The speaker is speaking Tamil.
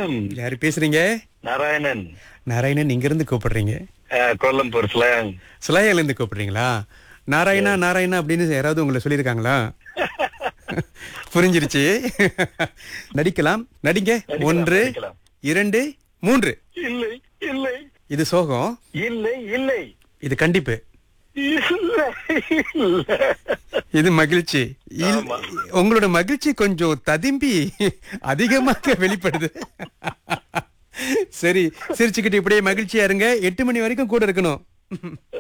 வணக்கம் யாரு பேசுறீங்க நாராயணன் நாராயணன் இங்க இருந்து கூப்பிடுறீங்க அஹ், கொல்லம்பூர் ஸ்லாங் சிலாயில இருந்து கூப்பிடுறீங்களா நாராயணா நாராயணா அப்படின்னு யாராவது உங்களை சொல்லியிருக்காங்களா புரிஞ்சிருச்சு நடிக்கலாம் நடிங்க நடிக்கலாம், ஒன்று நடிக்கலாம். இரண்டு மூன்று இல்லை இல்லை இது சோகம் இல்லை இல்லை இது கண்டிப்பு இல்லை இல்லை இது மகிழ்ச்சி இல்- ஆமா. உங்களோட மகிழ்ச்சி கொஞ்சம் ததும்பி அதிகமாக வெளிப்படுது சரி சிரிச்சுக்கிட்டு இப்படியே மகிழ்ச்சியா இருங்க எட்டு மணி வரைக்கும் கூட இருக்கணும்